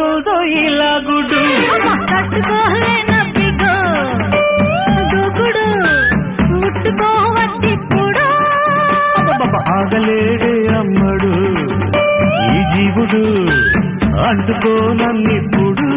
తగులుతో ఇలా గుడ్డు తట్టుకోలేనప్పిగో దూకుడు ముట్టుకోవద్దిప్పుడు అబ్బబ్బబ్బ, ఆగలేడే అమ్మడు ఈ జీవుడు అంటుకోనన్నిప్పుడు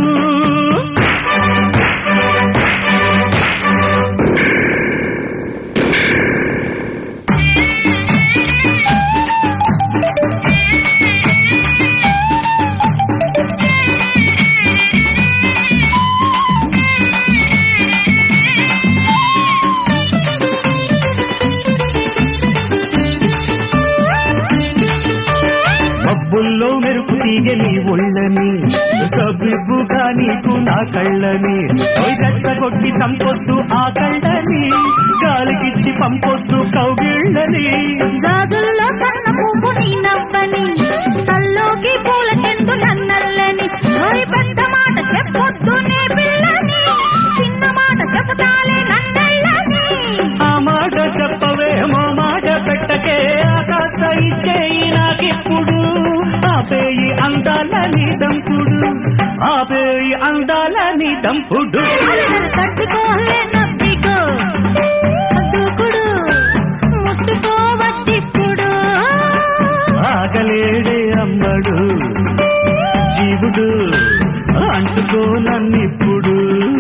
మబ్బుల్లో మెరుపు తీగ నీ ఒళ్ళని కబిబ్బుగా నీకు నా కళ్ళని ఓయ్ రెచ్చగొట్టి చంపొద్దు ఆ కళ్ళని గాలికిచ్చి పంపొద్దు కౌగిళ్ళని జాజుల్లో సన్న పువ్వు నీ నవ్వని తల్లోకి పూల టెండు నన్నల్లని ఓయ్ పెద్ద మాట చెప్పొద్దు నే పిల్లని చిన్న మాట చెబుతాలే నన్నల్లని ఆ మాట చెప్పవేమో మాట పెట్టకే కాస్త ఇచ్చేయి నాకిప్పుడు ఆపేయి అందాలని దంపుడు ఆపేయి అందాలని దంపుడు నన్ను తట్టుకోలేనప్పిగో దూకుడు ముట్టుకోవద్దిప్పుడు ఆగలేడే అమ్మడు జీవుడు అంటుకోనన్నిప్పుడు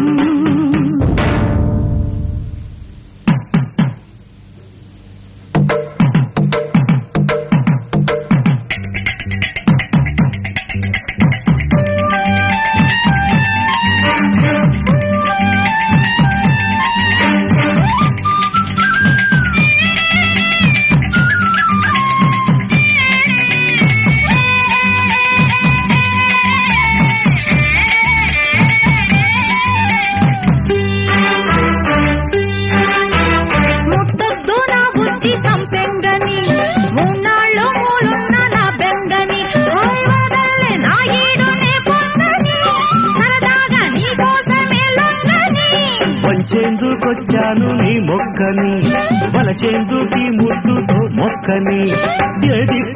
ముట్టొద్దు నా బుద్ధి సంపెంగని మూన్నాళ్ళు మూలున్న నా బెంగని ఓయ్ వదలే నా ఈడునే పొంగని సరదాగా నీ కోసమే లొంగని వంచేందుకొచ్చాను నీ మొక్కని వలచేందుకి ముద్దుతో మొక్కని ఏది